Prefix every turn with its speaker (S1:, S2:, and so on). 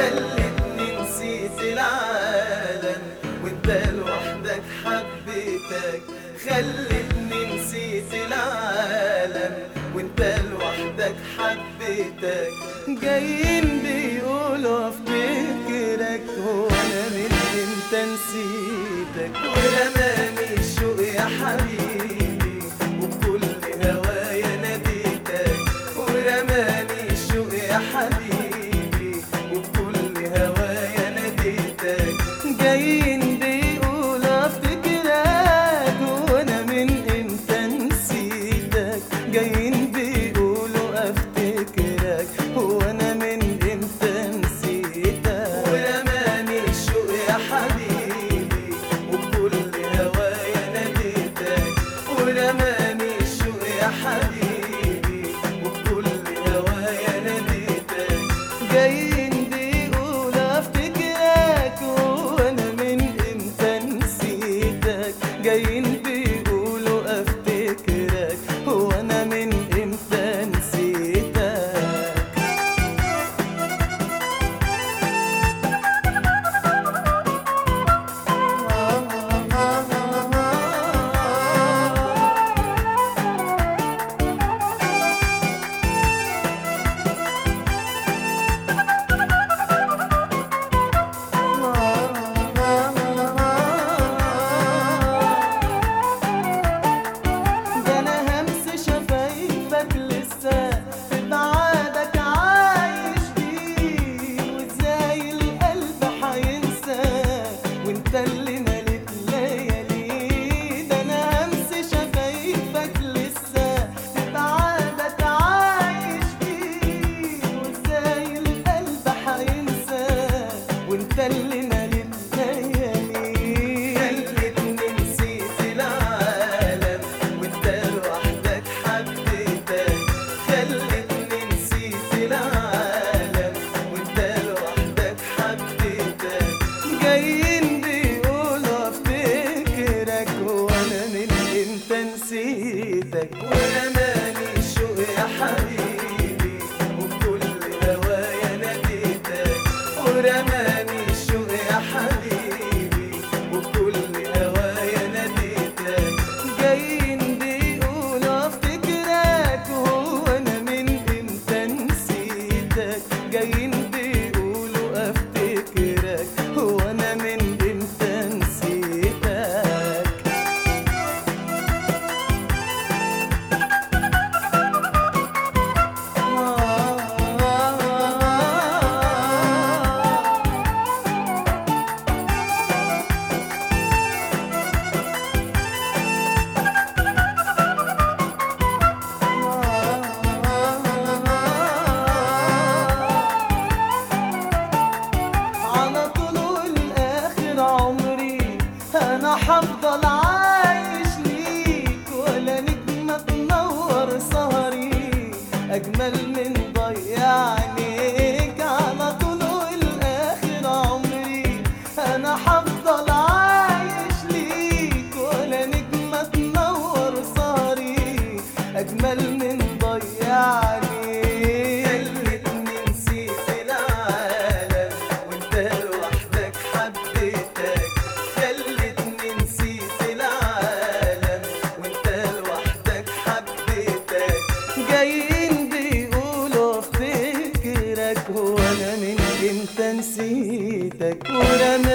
S1: خلتني نسيت العالم وانت لوحدك حبيتك خلتني نسيت العالم وانت لوحدك حبيتك جايين بيقولوا افتكرك هو انا من امتى نسيتك ورماني الشوق يا حبيبي وبكل هوايا ناديتك ورماني الشوق يا حبيبي وبكل هوايا ناديتك جايين بيقولوا افتكرك وانا من امتى نسيتك جايين بيقولوا افتكرك وانا من امتى نسيتك ورماني الشوق يا حبيبي وبكل هوايا ناديتك ورماني الشوق يا حبيبي وبكل هوايا ناديتك جايين بيقولوا افتكرك وانا من امتى نسيتك جايين بيقولوا افتكرك وانا من امتى نسيتك ده انا همس شفايفك لسه في بعادك عايش بيه وازاي القلب حينساك وانت اللي مليت ليالي ده انا همس شفايفك لسه في بعادك عايش بيه وازاي القلب حينساك وانت اللي مليت ليالي خلتني نسيت العالم وانت لوحدك حبيتك خلتني نسيت العالم وانت لوحدك حبيتك جايين بيقولوا افتكرك وانا من امتى نسيتك ورماني الشوق يا حبيبي وبكل هوايا ناديتك ورماني الشوق يا حبيبي وبكل هوايا ناديتك جايين بيقولوا افتكرك وانا من امتى نسيتك جايين بيقولوا افتكرك وانا من امتى نسيتك على طول والاخر عمري انا حفضل عايش ليك ولا نجمة تنور سهري اجمل من ضيع عينيك على طول والاخر عمري انا حفضل عايش ليك ولا نجمة تنور سهري اجمل من ضيع عينيك خلتني نسيت العالم وانت لوحدك حبيتك خلتني نسيت العالم وانت لوحدك حبيتك جايين بيقولوا افتكرك وانا من امتى نسيتك ورماني